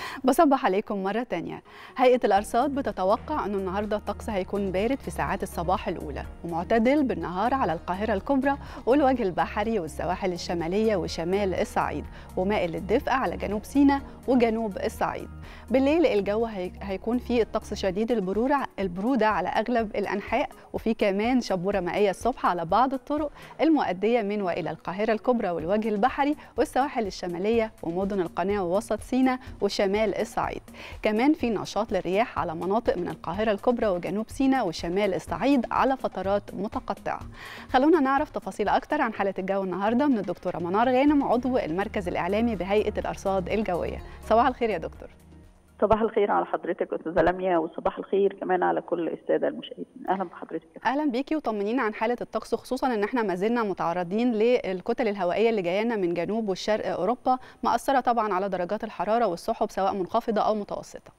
بصبح عليكم مرة تانية هيئة الأرصاد بتتوقع أنه النهاردة الطقس هيكون بارد في ساعات الصباح الأولى ومعتدل بالنهار على القاهرة الكبرى والوجه البحري والسواحل الشمالية وشمال الصعيد ومائل للدفء على جنوب سيناء وجنوب الصعيد بالليل الجو هيكون فيه الطقس شديد البرودة البرودة على أغلب الأنحاء وفي كمان شبورة مائية الصبح على بعض الطرق المؤدية من وإلى القاهرة الكبرى والوجه البحري والسواحل الشمالية ومدن القناة ووسط سيناء وشمال الصعيد كمان في نشاط للرياح على مناطق من القاهرة الكبرى وجنوب سيناء وشمال الصعيد على فترات متقطعة خلونا نعرف تفاصيل أكتر عن حالة الجو النهاردة من الدكتورة منار غانم عضو المركز الإعلامي بهيئة الأرصاد الجوية صباح الخير يا دكتور صباح الخير على حضرتك استاذه لميا وصباح الخير كمان على كل الساده المشاهدين اهلا بحضرتك اهلا بيكي وطمنينا عن حاله الطقس خصوصا ان احنا ما زلنا متعرضين للكتل الهوائيه اللي جايه لنا من جنوب والشرق اوروبا مأثره طبعا على درجات الحراره والسحب سواء منخفضه او متوسطه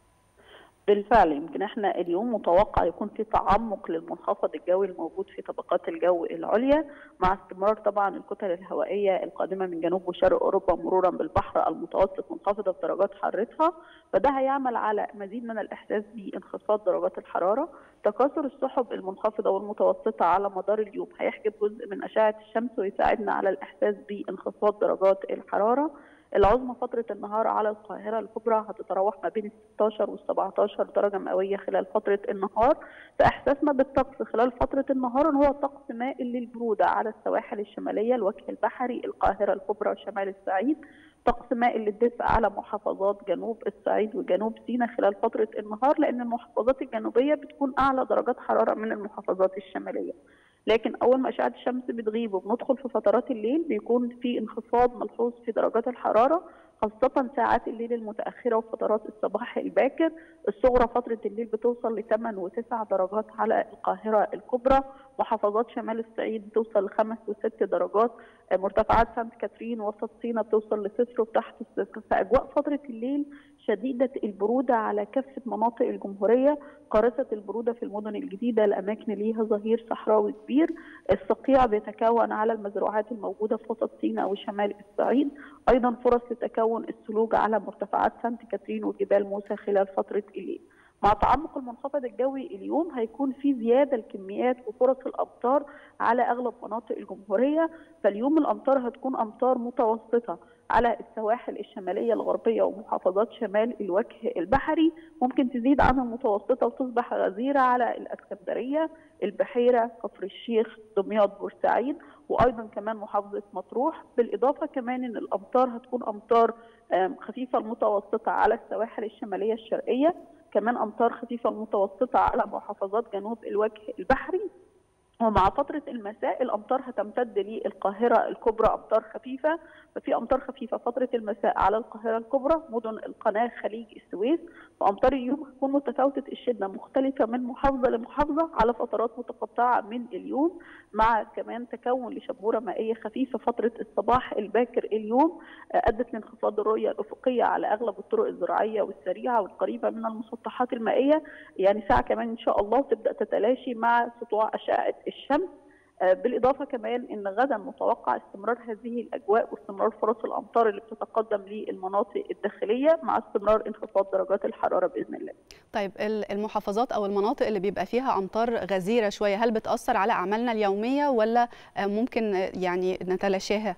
بالفعل يمكن احنا اليوم متوقع يكون في تعمق للمنخفض الجوي الموجود في طبقات الجو العليا مع استمرار طبعا الكتل الهوائيه القادمه من جنوب وشرق اوروبا مرورا بالبحر المتوسط منخفضه في درجات حرارتها فده هيعمل على مزيد من الاحساس بانخفاض درجات الحراره تكاثر السحب المنخفضه والمتوسطه على مدار اليوم هيحجب جزء من اشعه الشمس ويساعدنا على الاحساس بانخفاض درجات الحراره العظمى فترة النهار على القاهرة الكبرى هتتراوح ما بين 16 وال 17 درجة مئوية خلال فترة النهار فإحساسنا بالطقس خلال فترة النهار إن هو طقس مائل للبرودة على السواحل الشمالية الوجه البحري القاهرة الكبرى وشمال الصعيد طقس مائل للدفء على محافظات جنوب الصعيد وجنوب سيناء خلال فترة النهار لأن المحافظات الجنوبية بتكون أعلى درجات حرارة من المحافظات الشمالية لكن اول ما اشعه الشمس بتغيب وبندخل في فترات الليل بيكون في انخفاض ملحوظ في درجات الحراره خاصة ساعات الليل المتأخرة وفترات الصباح الباكر الصغرى فترة الليل بتوصل ل 8 و9 درجات على القاهرة الكبرى محافظات شمال الصعيد بتوصل لخمس وست درجات مرتفعات سانت كاترين وسط سينا بتوصل لصفر وتحت الصفر فأجواء فترة الليل شديدة البرودة على كافة مناطق الجمهورية قارصة البرودة في المدن الجديدة الأماكن ليها ظهير صحراوي كبير الصقيع بيتكون على المزروعات الموجودة في وسط سيناء وشمال الصعيد أيضا فرص لتكون الثلوج على مرتفعات سانت كاترين وجبال موسى خلال فترة الليل مع تعمق المنخفض الجوي اليوم هيكون في زياده الكميات وفرص الامطار على اغلب مناطق الجمهوريه فاليوم الامطار هتكون امطار متوسطه على السواحل الشماليه الغربيه ومحافظات شمال الوجه البحري ممكن تزيد عن المتوسطه وتصبح غزيره على الاسكندريه البحيره كفر الشيخ دمياط بورسعيد وايضا كمان محافظه مطروح بالاضافه كمان ان الامطار هتكون امطار خفيفه المتوسطه على السواحل الشماليه الشرقيه كمان امطار خفيفه متوسطه على محافظات جنوب الوجه البحري ومع فترة المساء الأمطار هتمتد للقاهرة الكبرى أمطار خفيفة ففي أمطار خفيفة فترة المساء على القاهرة الكبرى مدن القناة خليج السويس وأمطار اليوم هتكون متفاوتة الشدة مختلفة من محافظة لمحافظة على فترات متقطعة من اليوم مع كمان تكون لشبورة مائية خفيفة فترة الصباح الباكر اليوم أدت لانخفاض الرؤية الأفقية على أغلب الطرق الزراعية والسريعة والقريبة من المسطحات المائية يعني ساعة كمان إن شاء الله تبدأ تتلاشي مع سطوع أشعة الشمس بالإضافة كمان أن غدا متوقع استمرار هذه الأجواء واستمرار فرص الأمطار اللي بتتقدم للمناطق الداخلية مع استمرار انخفاض درجات الحرارة بإذن الله طيب المحافظات أو المناطق اللي بيبقى فيها أمطار غزيرة شوية هل بتأثر على أعمالنا اليومية ولا ممكن يعني نتلاشاها؟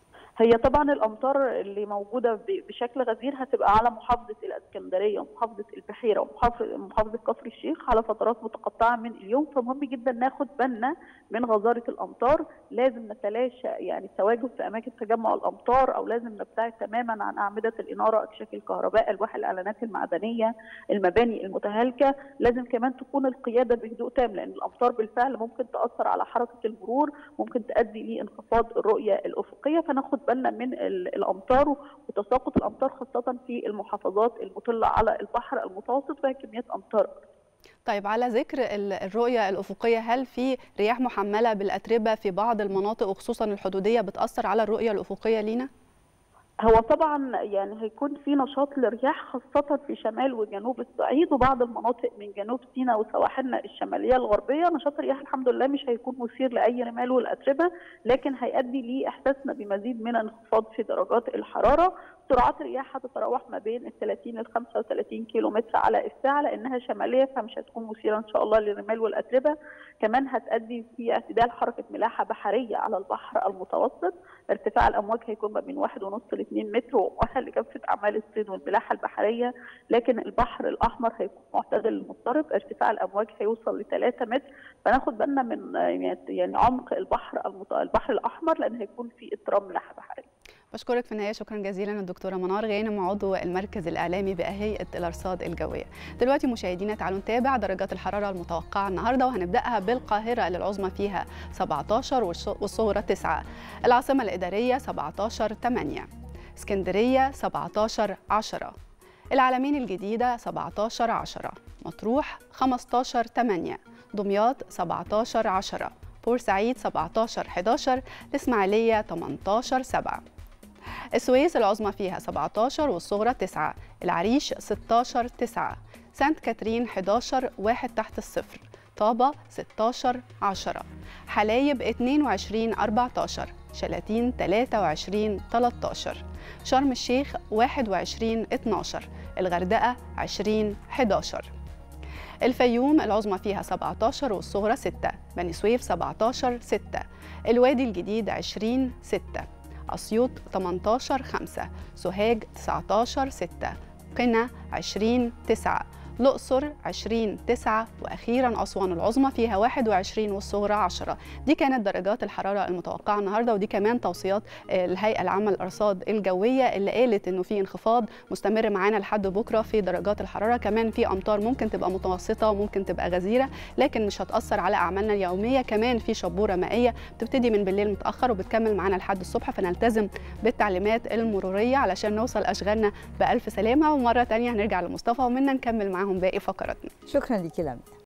هي طبعا الامطار اللي موجوده بشكل غزير هتبقى على محافظه الاسكندريه ومحافظه البحيره ومحافظه كفر الشيخ على فترات متقطعه من اليوم فمهم جدا ناخد بالنا من غزاره الامطار لازم نتلاشى يعني التواجد في اماكن تجمع الامطار او لازم نبتعد تماما عن اعمده الاناره اكشاك الكهرباء الواح الاعلانات المعدنيه المباني المتهالكه لازم كمان تكون القياده بهدوء تام لان الامطار بالفعل ممكن تاثر على حركه المرور ممكن تؤدي لانخفاض الرؤيه الافقيه فناخد بالنا من الامطار وتساقط الامطار خاصه في المحافظات المطله على البحر المتوسط فيها كميات امطار طيب على ذكر الرؤية الأفقية هل في رياح محملة بالأتربة في بعض المناطق وخصوصا الحدودية بتأثر على الرؤية الأفقية لينا؟ هو طبعا يعني هيكون في نشاط للرياح خاصة في شمال وجنوب الصعيد وبعض المناطق من جنوب سيناء وسواحلنا الشمالية الغربية نشاط الرياح الحمد لله مش هيكون مثير لأي رمال والأتربة لكن هيؤدي لإحساسنا بمزيد من انخفاض في درجات الحرارة سرعات الرياح هتتراوح ما بين ال 30 لل 35 كيلو متر على الساعه لانها شماليه فمش هتكون مثيره ان شاء الله للرمال والاتربه كمان هتؤدي في اعتدال حركه ملاحه بحريه على البحر المتوسط ارتفاع الامواج هيكون ما بين 1.5 ل 2 متر ومؤهل لكافه اعمال الصيد والملاحه البحريه لكن البحر الاحمر هيكون معتدل المضطرب ارتفاع الامواج هيوصل ل 3 متر فناخد بالنا من يعني عمق البحر المط... البحر الاحمر لان هيكون في اضطراب ملاحه بحريه بشكرك في النهايه شكرا جزيلا الدكتوره منار غانم عضو المركز الاعلامي بهيئه الارصاد الجويه. دلوقتي مشاهدينا تعالوا نتابع درجات الحراره المتوقعه النهارده وهنبداها بالقاهره اللي العظمى فيها 17 والصغرى 9 العاصمه الاداريه 17 8 اسكندريه 17 10 العلمين الجديده 17 10 مطروح 15 8 دمياط 17 10 بورسعيد 17 11 الاسماعيليه 18 7 السويس العظمى فيها 17 والصغرى 9 العريش 16 9 سانت كاترين 11 1 تحت الصفر طابة 16 10 حلايب 22 14 شلاتين 23 13 شرم الشيخ 21 12 الغردقة 20 11 الفيوم العظمى فيها 17 والصغرى 6 بني سويف 17 6 الوادي الجديد 20 6 أسيوط 18 5 سوهاج 19 6 قنا 20 9 الأقصر 20 9 وأخيرا أسوان العظمى فيها 21 والصغرى 10 دي كانت درجات الحرارة المتوقعة النهاردة ودي كمان توصيات الهيئة العامة للأرصاد الجوية اللي قالت إنه في انخفاض مستمر معانا لحد بكرة في درجات الحرارة كمان في أمطار ممكن تبقى متوسطة وممكن تبقى غزيرة لكن مش هتأثر على أعمالنا اليومية كمان في شبورة مائية بتبتدي من بالليل متأخر وبتكمل معانا لحد الصبح فنلتزم بالتعليمات المرورية علشان نوصل أشغالنا بألف سلامة ومرة تانية هنرجع لمصطفى ومنا نكمل معاهم باقي فقراتنا شكرا لك لميا